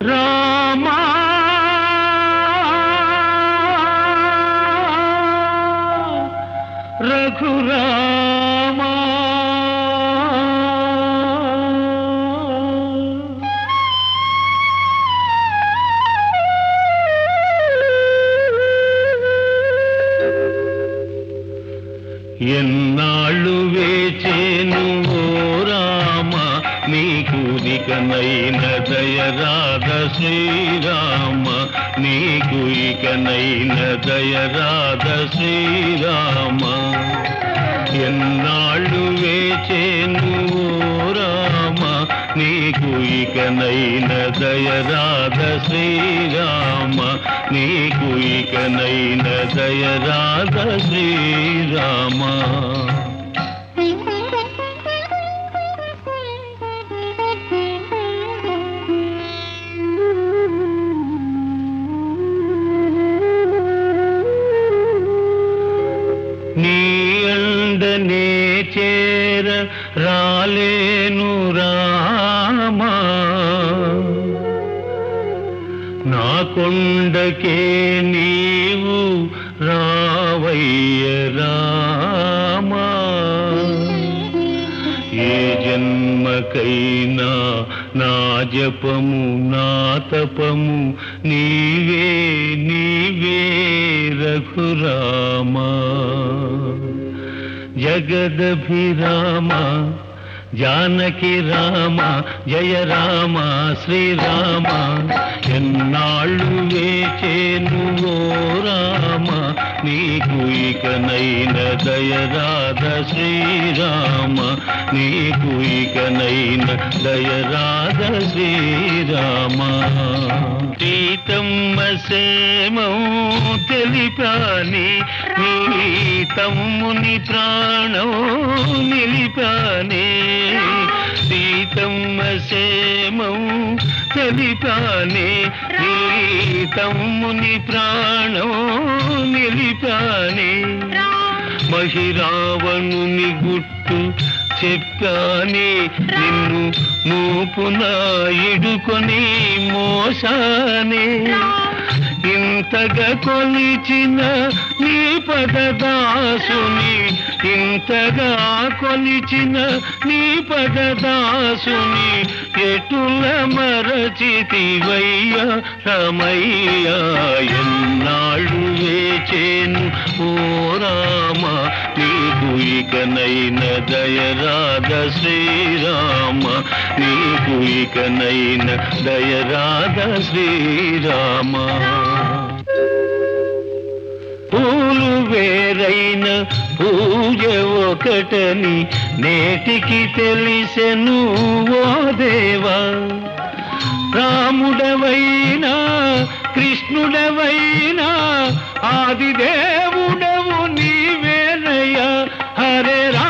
రామా రఘురామా ఎన్నాళ్ళు వేచేను ఓ రామ నీకు ఇకనైన దయరాధ శ్రీరామ నీకు ఇకనైన దయరాధ శ్రీరామ ఎన్నాళ్ళు వేచేను ఓ రామ నీకు ఇకనైన దయరాధ శ్రీరామ నీకు ఇకనైన దయరాధ శ్రీరామ నీ అండనే చేర రాలేను రామా నా కొండకే నీవు రావయ్య రామా ఏ జన్మకైనా నా జపము నా తపము నీవే నీవే రఘురామా జగదభిరామ జానకి రామ జయ రామ శ్రీరామ ఎన్నాళ్ళు వేచేను ఓ రామ నీకు ఇకనైన దయరాధ శ్రీరామ నీకు ఇకనైన దయరాధ శ్రీరామ సీతమ్మ సేమం తెలిపాని నీ తమ్ముని ప్రాణం నిలిపానే సీతమ్మ సేమం తెలిపానే నీ తమ్ముని ప్రాణం నిలిపానే మహిరావణుని గుట్టు చెప్పానే నిన్ను మూపున ఇడుకొని మోసానే ఇంతగా కొలిచిన నీ పదదాసుని ఇంతగా కొలిచిన నీ పదదాసుని ఎటుల మరచితివయ్య రమయ్య ఎన్నాళ్ళు వేచేను ఓ రామ నీకు ఇకనైన దయరాధ శ్రీరామ నీకు ఇకనైన దయరాధ శ్రీరామ పూలు వేరైన పూజ ఒకటని నేటికి తెలిసెను ఓ దేవా రాముడవైనా కృష్ణుడవైనా ఆదిదేవుడవు నీవేనయ్యా హరే రా